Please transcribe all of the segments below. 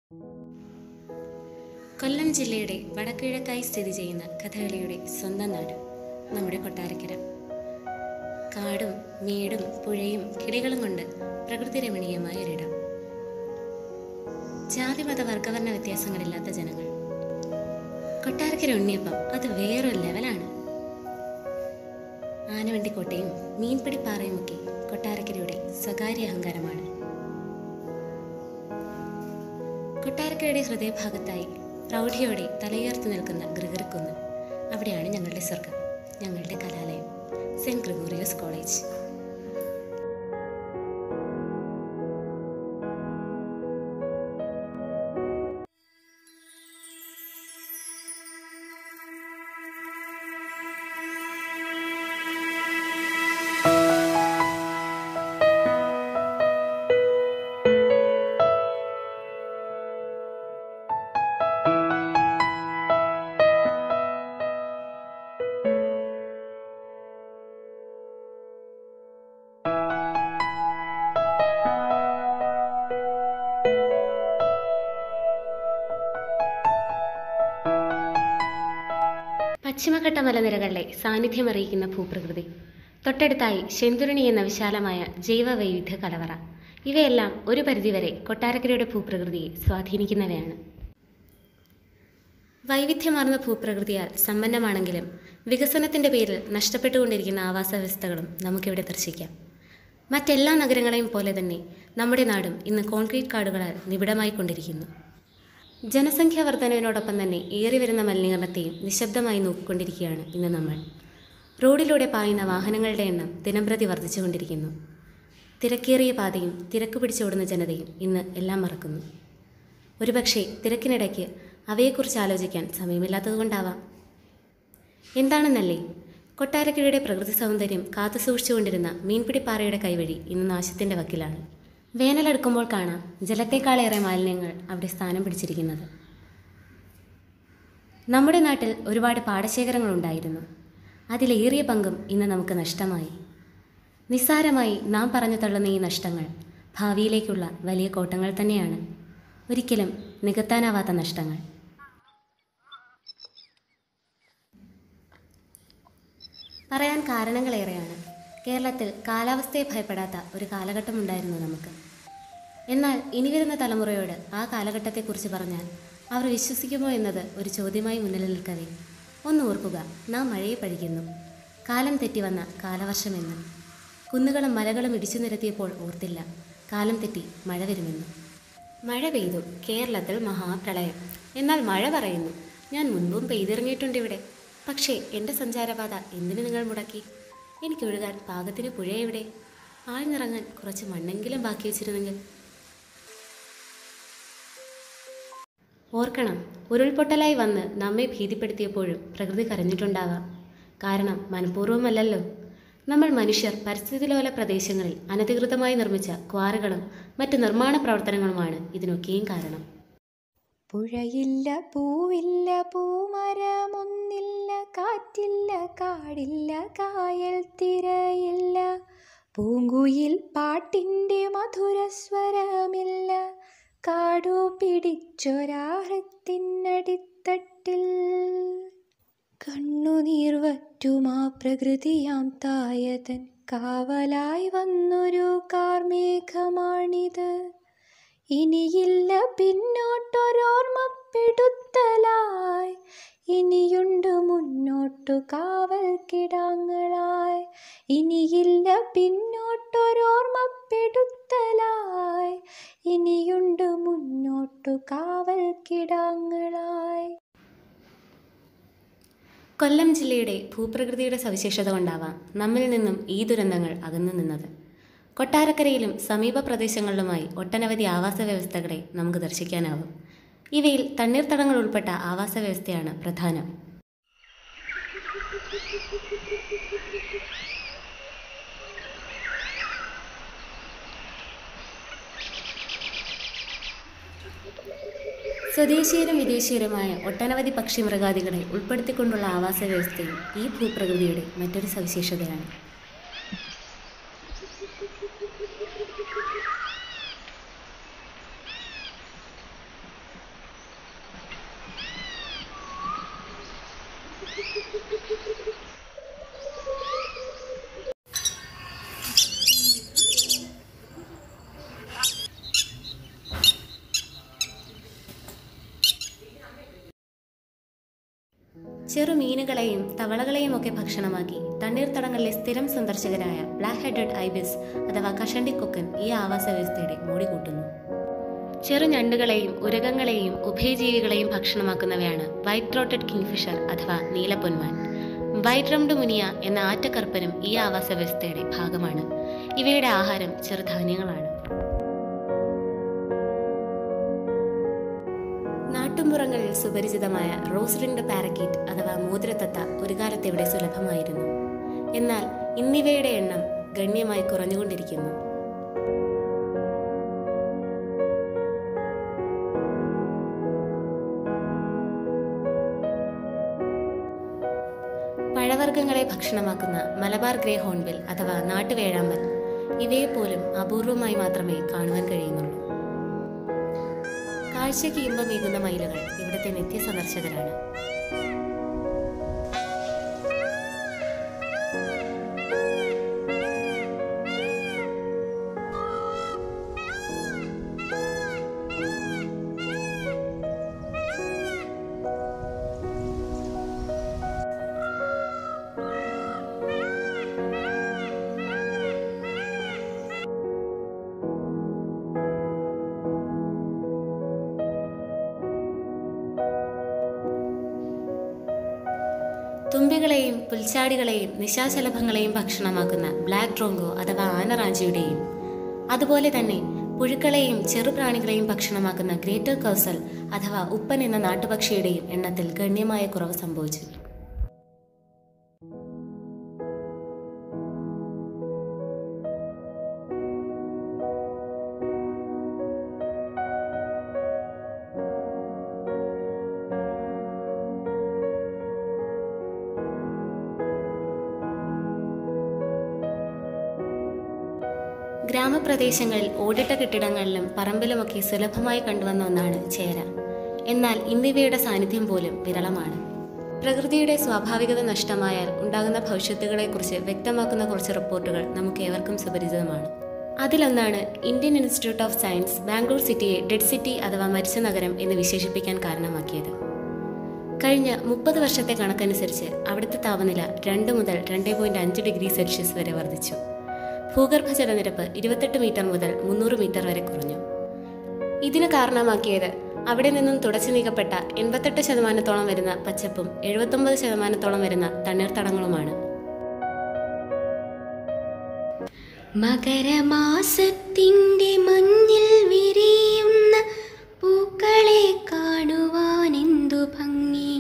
കൊല്ലം ജില്ലയുടെ വടക്കിഴക്കായി സ്ഥിതി ചെയ്യുന്ന കഥകളിയുടെ സ്വന്തം നാട് നമ്മുടെ കൊട്ടാരക്കര കാടും മേടും പുഴയും കിളികളും കൊണ്ട് പ്രകൃതി രമണീയമായ ഒരിടം ജാതിമത വർഗവർണ്ണ വ്യത്യാസങ്ങളില്ലാത്ത ജനങ്ങൾ കൊട്ടാരക്കര ഉണ്ണിയപ്പം അത് വേറൊരു ലെവലാണ് ആനവണ്ടിക്കോട്ടയും മീൻപിടിപ്പാറയും ഒക്കെ കൊട്ടാരക്കരയുടെ സ്വകാര്യ അഹങ്കാരമാണ് കൊട്ടാരക്കരയുടെ ഹൃദയഭാഗത്തായി പ്രൗഢിയോടെ തലയുയർത്തി നിൽക്കുന്ന ഗ്രിഗറിക്കുന്ന് അവിടെയാണ് ഞങ്ങളുടെ സ്വർഗം ഞങ്ങളുടെ കലാലയം സെൻറ് ഗ്രിഗോറിയോസ് കോളേജ് പശ്ചിമഘട്ട മലനിരകളിലെ സാന്നിധ്യമറിയിക്കുന്ന ഭൂപ്രകൃതി തൊട്ടടുത്തായി ശെന്തുരണി എന്ന വിശാലമായ ജൈവ വൈവിധ്യ കലവറ ഇവയെല്ലാം ഒരു പരിധിവരെ കൊട്ടാരക്കരയുടെ ഭൂപ്രകൃതിയെ സ്വാധീനിക്കുന്നവയാണ് വൈവിധ്യമാർന്ന ഭൂപ്രകൃതിയാൽ സമ്പന്നമാണെങ്കിലും വികസനത്തിന്റെ പേരിൽ നഷ്ടപ്പെട്ടുകൊണ്ടിരിക്കുന്ന ആവാസ വ്യവസ്ഥകളും നമുക്കിവിടെ ദർശിക്കാം മറ്റെല്ലാ നഗരങ്ങളെയും പോലെ തന്നെ നമ്മുടെ നാടും ഇന്ന് കോൺക്രീറ്റ് കാടുകളാൽ നിബിഡമായിക്കൊണ്ടിരിക്കുന്നു ജനസംഖ്യാ വർധനവിനോടൊപ്പം തന്നെ ഏറി വരുന്ന മലിനീകരണത്തെയും നിശബ്ദമായി നോക്കിക്കൊണ്ടിരിക്കുകയാണ് ഇന്ന് നമ്മൾ റോഡിലൂടെ പായുന്ന വാഹനങ്ങളുടെ എണ്ണം ദിനംപ്രതി വർദ്ധിച്ചുകൊണ്ടിരിക്കുന്നു തിരക്കേറിയ പാതയും തിരക്ക് പിടിച്ചോടുന്ന ജനതയും ഇന്ന് എല്ലാം മറക്കുന്നു ഒരുപക്ഷെ തിരക്കിനിടയ്ക്ക് അവയെക്കുറിച്ച് ആലോചിക്കാൻ സമയമില്ലാത്തതുകൊണ്ടാവാം എന്താണെന്നല്ലേ കൊട്ടാരക്കരയുടെ പ്രകൃതി സൗന്ദര്യം കാത്തു സൂക്ഷിച്ചുകൊണ്ടിരുന്ന മീൻപിടിപ്പാറയുടെ കൈവഴി ഇന്ന് നാശത്തിൻ്റെ വക്കിലാണ് വേനലെടുക്കുമ്പോൾ കാണാം ജലത്തേക്കാളേറെ മാലിന്യങ്ങൾ അവിടെ സ്ഥാനം പിടിച്ചിരിക്കുന്നത് നമ്മുടെ നാട്ടിൽ ഒരുപാട് പാടശേഖരങ്ങളുണ്ടായിരുന്നു അതിലേറിയ പങ്കും ഇന്ന് നമുക്ക് നഷ്ടമായി നിസ്സാരമായി നാം പറഞ്ഞു തള്ളുന്ന ഈ നഷ്ടങ്ങൾ ഭാവിയിലേക്കുള്ള വലിയ കോട്ടങ്ങൾ തന്നെയാണ് ഒരിക്കലും നികത്താനാവാത്ത നഷ്ടങ്ങൾ പറയാൻ കാരണങ്ങളേറെയാണ് കേരളത്തിൽ കാലാവസ്ഥയെ ഭയപ്പെടാത്ത ഒരു കാലഘട്ടമുണ്ടായിരുന്നു നമുക്ക് എന്നാൽ ഇനി വരുന്ന തലമുറയോട് ആ കാലഘട്ടത്തെക്കുറിച്ച് പറഞ്ഞാൽ അവർ വിശ്വസിക്കുമോ എന്നത് ഒരു ചോദ്യമായി മുന്നിൽ നിൽക്കവേ ഒന്ന് ഓർക്കുക നാം മഴയെ പഴിക്കുന്നു കാലം തെറ്റി വന്ന കാലവർഷമെന്ന് കുന്നുകളും മലകളും ഇടിച്ചു നിരത്തിയപ്പോൾ ഓർത്തില്ല കാലം തെറ്റി മഴ വരുമെന്ന് മഴ പെയ്തു കേരളത്തിൽ മഹാപ്രളയം എന്നാൽ മഴ പറയുന്നു ഞാൻ മുൻപും പെയ്തിറങ്ങിയിട്ടുണ്ട് ഇവിടെ പക്ഷേ എൻ്റെ സഞ്ചാരപാത എന്തിനു നിങ്ങൾ മുടക്കി എനിക്കൊഴുകാൻ പാകത്തിന് പുഴ എവിടെ ആഴ്ന്നിറങ്ങാൻ കുറച്ച് മണ്ണെങ്കിലും ബാക്കി വെച്ചിരുന്നെങ്കിൽ ഓർക്കണം ഉരുൾപൊട്ടലായി വന്ന് നമ്മെ ഭീതിപ്പെടുത്തിയപ്പോഴും പ്രകൃതി കരഞ്ഞിട്ടുണ്ടാവാം കാരണം മനഃപൂർവ്വമല്ലല്ലോ നമ്മൾ മനുഷ്യർ പരിസ്ഥിതിലോല പ്രദേശങ്ങളിൽ അനധികൃതമായി നിർമ്മിച്ച ക്വാറികളും മറ്റ് നിർമ്മാണ പ്രവർത്തനങ്ങളുമാണ് ഇതിനൊക്കെയും കാരണം പുഴയില്ല പൂവില്ല പൂമരമൊന്നില്ല കാറ്റില്ല കാടില്ല കായൽ തിരയില്ല പൂങ്കുയിൽ പാട്ടിൻ്റെ മധുരസ്വരമില്ല കാടു പിടിച്ചൊരാഹത്തിനടിത്തട്ടിൽ കണ്ണുനീർ വറ്റുമാ പ്രകൃതിയാം തായതൻ കാവലായി വന്നൊരു കാർമേഘമാണിത് ഇനിയില്ല പിന്നോട്ടൊരോർമ്മപ്പെടുത്തലായി ഇനിയുണ്ട് മുന്നോട്ടു കാവൽ കിടാങ്ങളായി ഇനിയില്ല പിന്നോട്ടൊരോർമ്മപ്പെടുത്തലായി ഇനിയുണ്ട് മുന്നോട്ടു കാവൽ കിടാങ്ങളായി കൊല്ലം ജില്ലയുടെ ഭൂപ്രകൃതിയുടെ സവിശേഷത കൊണ്ടാവാം നമ്മിൽ നിന്നും ഈ ദുരന്തങ്ങൾ അകന്നു നിന്നത് കൊട്ടാരക്കരയിലും സമീപ പ്രദേശങ്ങളിലുമായി ഒട്ടനവധി ആവാസ വ്യവസ്ഥകളെ നമുക്ക് ദർശിക്കാനാവും ഇവയിൽ തണ്ണീർത്തടങ്ങൾ ഉൾപ്പെട്ട ആവാസ വ്യവസ്ഥയാണ് പ്രധാനം സ്വദേശീയരും വിദേശീയരുമായ ഒട്ടനവധി പക്ഷി മൃഗാദികളെ ഉൾപ്പെടുത്തിക്കൊണ്ടുള്ള ആവാസ വ്യവസ്ഥയും ഈ ഭൂപ്രകൃതിയുടെ മറ്റൊരു സവിശേഷതയാണ് ചെറുമീനുകളെയും തവളകളെയും ഒക്കെ ഭക്ഷണമാക്കി തണ്ണീർത്തടങ്ങളിലെ സ്ഥിരം സന്ദർശകരായ ബ്ലാക്ക് ഹെഡഡ് ഐബിസ് അഥവാ കഷണ്ടിക്കൊക്കൻ ഈ ആവാസ വ്യവസ്ഥയുടെ മൂടികൂട്ടുന്നു ചെറുഞണ്ടുകളെയും ഉരകങ്ങളെയും ഉഭയജീവികളെയും ഭക്ഷണമാക്കുന്നവയാണ് വൈറ്റ് ത്രോട്ടഡ് കിങ്ഫിഷർ അഥവാ നീലപ്പൊന്മാൻ വൈറ്റ് റംഡ് മുനിയ എന്ന ആറ്റക്കർപ്പനും ഈ ആവാസ വ്യവസ്ഥയുടെ ഭാഗമാണ് ഇവയുടെ ആഹാരം ചെറുധാന്യങ്ങളാണ് നാട്ടുമ്പുറങ്ങളിൽ സുപരിചിതമായ റോസ് റിംഡ് പാരക്കീറ്റ് അഥവാ മോതിരത്തത്ത ഒരു കാലത്ത് ഇവിടെ സുലഭമായിരുന്നു എന്നാൽ ഇന്നിവയുടെ എണ്ണം ഗണ്യമായി കുറഞ്ഞുകൊണ്ടിരിക്കുന്നു പഴവർഗ്ഗങ്ങളെ ഭക്ഷണമാക്കുന്ന മലബാർ ഗ്രേ ഹോൺബിൽ അഥവാ നാട്ടുവേഴാമ്പൽ ഇവയെപ്പോലും അപൂർവമായി മാത്രമേ കാണുവാൻ കഴിയുന്നുള്ളൂ കാഴ്ചയ്ക്ക് ഇമ്പമേകുന്ന മയിലുകൾ ഇവിടുത്തെ നിത്യ സന്ദർശകരാണ് തുമ്പികളെയും പുൽച്ചാടികളെയും നിശാശലഭങ്ങളെയും ഭക്ഷണമാക്കുന്ന ബ്ലാക്ക് ഡ്രോങ്കോ അഥവാ ആനറാഞ്ചിയുടെയും അതുപോലെ തന്നെ പുഴുക്കളെയും ചെറുപ്രാണികളെയും ഭക്ഷണമാക്കുന്ന ഗ്രേറ്റർ കൗസൽ അഥവാ ഉപ്പൻ എന്ന നാട്ടുപക്ഷിയുടെയും എണ്ണത്തിൽ ഗണ്യമായ കുറവ് സംഭവിച്ചു ഗ്രാമപ്രദേശങ്ങളിൽ ഓടിട്ട കെട്ടിടങ്ങളിലും പറമ്പിലുമൊക്കെ സുലഭമായി കണ്ടുവന്ന ഒന്നാണ് ചേര എന്നാൽ ഇന്നിവയുടെ സാന്നിധ്യം പോലും വിരളമാണ് പ്രകൃതിയുടെ സ്വാഭാവികത നഷ്ടമായാൽ ഉണ്ടാകുന്ന ഭവിഷ്യത്തുകളെക്കുറിച്ച് വ്യക്തമാക്കുന്ന കുറച്ച് റിപ്പോർട്ടുകൾ നമുക്ക് ഏവർക്കും സുപരിചിതമാണ് അതിലൊന്നാണ് Indian Institute of Science Bangalore സിറ്റിയെ ഡെഡ് സിറ്റി അഥവാ മരിച്ച നഗരം എന്ന് വിശേഷിപ്പിക്കാൻ കാരണമാക്കിയത് കഴിഞ്ഞ മുപ്പത് വർഷത്തെ കണക്കനുസരിച്ച് അവിടുത്തെ താപനില രണ്ട് മുതൽ രണ്ട് പോയിന്റ് അഞ്ച് ഡിഗ്രി സെൽഷ്യസ് വരെ വർദ്ധിച്ചു ഭൂഗർഭ ജലനിരപ്പ് ഇരുപത്തെട്ട് മീറ്റർ മുതൽ മുന്നൂറ് മീറ്റർ വരെ കുറഞ്ഞു ഇതിന് കാരണമാക്കിയത് അവിടെ നിന്നും തുടച്ചു നീക്കപ്പെട്ട എൺപത്തെട്ട് ശതമാനത്തോളം വരുന്ന പച്ചപ്പും എഴുപത്തൊമ്പത് ശതമാനത്തോളം വരുന്ന തണ്ണീർത്തടങ്ങളുമാണ് മകരമാസത്തിൻ്റെ മഞ്ഞിൽ വിരിയുന്ന പൂക്കളെ കാണുവാൻ എന്തു ഭംഗി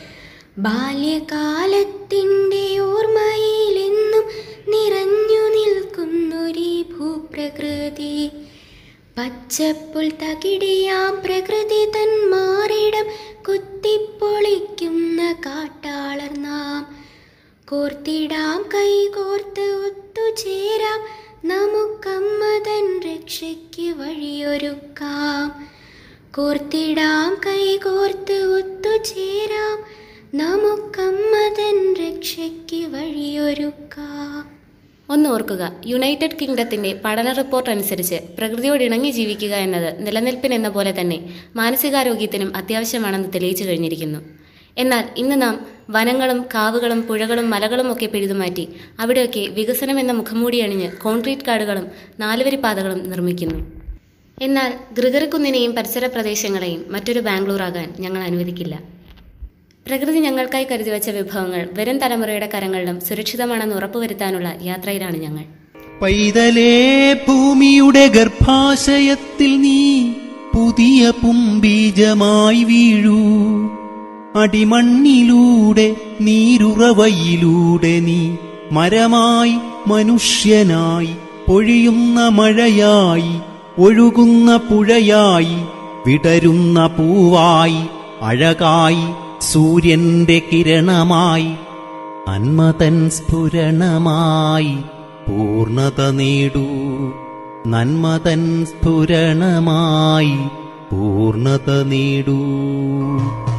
ബാല്യകാലത്തിൻ്റെ ഓർമ്മയിലെന്നും നിറഞ്ഞു നിൽക്കുന്നൊരീ ഭൂപ്രകൃതി പച്ചപ്പുൽ തകിടിയാം പ്രകൃതി തൻ മാറിടം കുത്തിപ്പൊളിക്കുന്ന കാട്ടാളർ നാം കോർത്തിടാം കൈകോർത്ത് ഒത്തുചേരാം നമുക്കമ്മതൻ രക്ഷയ്ക്ക് വഴിയൊരുക്കാം കോർത്തിടാം കൈകോർത്ത് ഒത്തുചേരാം നമുക്കമ്മതൻ രക്ഷയ്ക്ക് വഴിയൊരുക്കാം ഒന്ന് ഓർക്കുക യുണൈറ്റഡ് കിങ്ഡത്തിന്റെ പഠന റിപ്പോർട്ട് അനുസരിച്ച് പ്രകൃതിയോട് ഇണങ്ങി ജീവിക്കുക എന്നത് നിലനിൽപ്പിനെന്ന പോലെ തന്നെ മാനസികാരോഗ്യത്തിനും അത്യാവശ്യമാണെന്ന് തെളിയിച്ചു കഴിഞ്ഞിരിക്കുന്നു എന്നാൽ ഇന്ന് നാം വനങ്ങളും കാവുകളും പുഴകളും മലകളും ഒക്കെ പിഴുതുമാറ്റി അവിടെയൊക്കെ വികസനം എന്ന മുഖംമൂടി അണിഞ്ഞ് കോൺക്രീറ്റ് കാടുകളും നാലുവരിപ്പാതകളും നിർമ്മിക്കുന്നു എന്നാൽ ഗൃഗറിക്കുന്നിനെയും പരിസര പ്രദേശങ്ങളെയും മറ്റൊരു ബാംഗ്ലൂറാകാൻ ഞങ്ങൾ അനുവദിക്കില്ല പ്രകൃതി ഞങ്ങൾക്കായി കരുതി വച്ച വിഭവങ്ങൾ വരും തലമുറയുടെ കരങ്ങളിലും സുരക്ഷിതമാണെന്ന് ഉറപ്പുവരുത്താനുള്ള യാത്രയിലാണ് ഞങ്ങൾ പൈതലേ ഭൂമിയുടെ ഗർഭാശയത്തിൽ നീ പുതിയ പുംബീജമായി വീഴൂ അടിമണ്ണിലൂടെ നീരുറവയിലൂടെ നീ മരമായി മനുഷ്യനായി പൊഴിയുന്ന മഴയായി ഒഴുകുന്ന പുഴയായി വിടരുന്ന പൂവായി അഴകായി സൂര്യന്റെ കിരണമായി നന്മതൻ സ്ഫുരണമായി പൂർണത നേടൂ നന്മതൻ സ്ഫുരണമായി പൂർണത നേടൂ